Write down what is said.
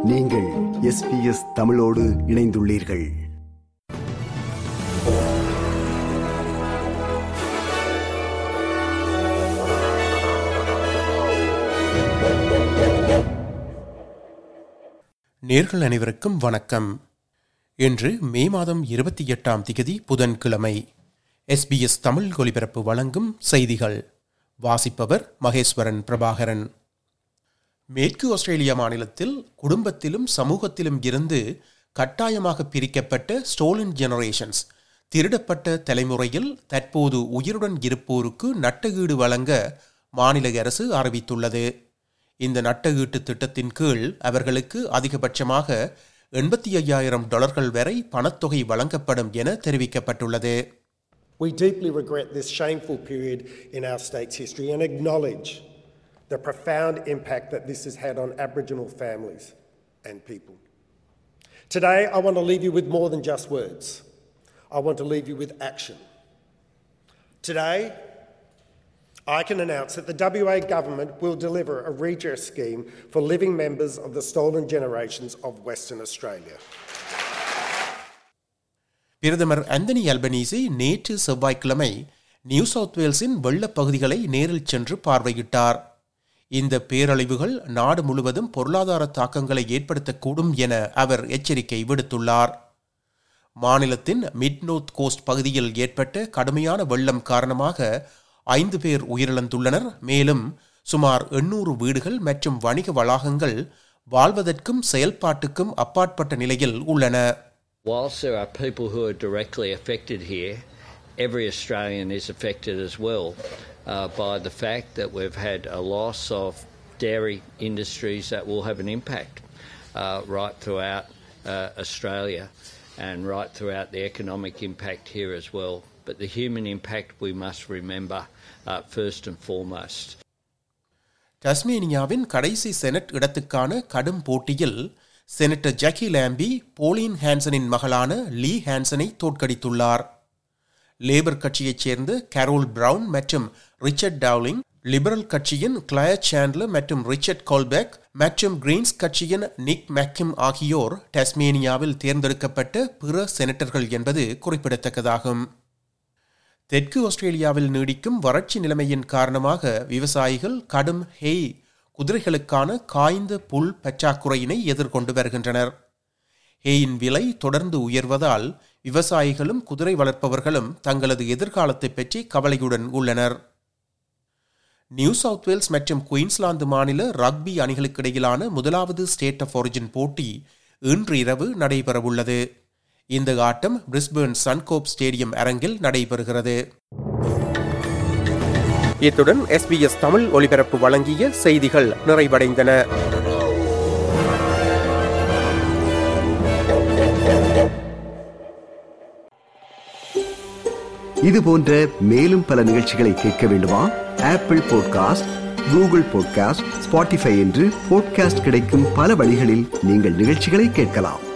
நீங்கள் எஸ்பிஎஸ் தமிழோடு இணைந்துள்ளீர்கள் நேர்கள் அனைவருக்கும் வணக்கம் இன்று மே மாதம் இருபத்தி எட்டாம் திகதி புதன்கிழமை எஸ்பிஎஸ் தமிழ் ஒலிபரப்பு வழங்கும் செய்திகள் வாசிப்பவர் மகேஸ்வரன் பிரபாகரன் மேற்கு ஆஸ்திரேலியா மாநிலத்தில் குடும்பத்திலும் சமூகத்திலும் இருந்து கட்டாயமாக பிரிக்கப்பட்ட ஸ்டோலன் ஜெனரேஷன்ஸ் திருடப்பட்ட தலைமுறையில் தற்போது உயிருடன் இருப்போருக்கு நட்டஈடு வழங்க மாநில அரசு அறிவித்துள்ளது இந்த நட்டஈட்டு திட்டத்தின் கீழ் அவர்களுக்கு அதிகபட்சமாக எண்பத்தி ஐயாயிரம் டாலர்கள் வரை பணத்தொகை வழங்கப்படும் என தெரிவிக்கப்பட்டுள்ளது We deeply regret this shameful period in our state's history and acknowledge the profound impact that this has had on Aboriginal families and people. Today, I want to leave you with more than just words. I want to leave you with action. Today, I can announce that the WA government will deliver a redress scheme for living members of the stolen generations of Western Australia. பிரதமர் Anthony Albanese நேற்று செவ்வாய்க்கிழமை new south வேல்ஸின் வெள்ளப் பகுதிகளை நேரில் சென்று பார்வையிட்டார் இந்த பேரழிவுகள் நாடு முழுவதும் பொருளாதார தாக்கங்களை ஏற்படுத்தக்கூடும் என அவர் எச்சரிக்கை விடுத்துள்ளார் மாநிலத்தின் மிட் நோர்த் கோஸ்ட் பகுதியில் ஏற்பட்ட கடுமையான வெள்ளம் காரணமாக ஐந்து பேர் உயிரிழந்துள்ளனர் மேலும் சுமார் எண்ணூறு வீடுகள் மற்றும் வணிக வளாகங்கள் வாழ்வதற்கும் செயல்பாட்டுக்கும் அப்பாற்பட்ட நிலையில் உள்ளன Whilst there are people who are directly affected here, every Australian is affected as well uh, by the fact that we've had a loss of dairy industries that will have an impact uh, right throughout uh, Australia and right throughout the economic impact here as well. But the human impact we must remember uh, first and foremost. டஸ்மேனியாவின் கடைசி senate இடத்துக்கான கடும் போட்டியில் senator Jacqui Lambie Pauline ஹான்சனின் மகளான Lee ஹான்சனை தோற்கடித்துள்ளார் Labor கட்சியைச் சேர்ந்த கரோல் பிரவுன் மற்றும் ரிச்சர்ட் டவுலிங் லிபரல் கட்சியின் கிளயர் சாண்ட்லர் மற்றும் ரிச்சர்ட் கோல்பெக் மற்றும் கிரீன்ஸ் கட்சியின் நிக் மேக்கிம் ஆகியோர் டஸ்மேனியாவில் தேர்ந்தெடுக்கப்பட்ட பிற செனட்டர்கள் என்பது குறிப்பிடத்தக்கதாகும் தெற்கு ஆஸ்திரேலியாவில் நீடிக்கும் வறட்சி நிலைமையின் காரணமாக விவசாயிகள் கடும் ஹேய் குதிரைகளுக்கான காய்ந்த புல் பற்றாக்குறையினை எதிர்கொண்டு வருகின்றனர் ஹேயின் விலை தொடர்ந்து உயர்வதால் விவசாயிகளும் குதிரை வளர்ப்பவர்களும் தங்களது எதிர்காலத்தை பற்றி கவலையுடன் உள்ளனர் நியூ சவுத் வேல்ஸ் மற்றும் குயின்ஸ்லாந்து மாநில ரக்பி அணிகளுக்கிடையிலான முதலாவது ஸ்டேட் ஆஃப் ஒரிஜின் போட்டி இன்று இரவு நடைபெறவுள்ளது இந்த ஆட்டம் பிரிஸ்பேர்ன் சன்கோப் ஸ்டேடியம் அரங்கில் நடைபெறுகிறது இத்துடன் எஸ்பிஎஸ் தமிழ் ஒலிபரப்பு வழங்கிய செய்திகள் நிறைவடைந்தன இது போன்ற மேலும் பல நிகழ்ச்சிகளை கேட்க வேண்டுமா Apple podcast Google podcast Spotify என்று பாட்காஸ்ட் கிடைக்கும் பல வழிகளில் நீங்கள் நிகழ்ச்சிகளை கேட்கலாம்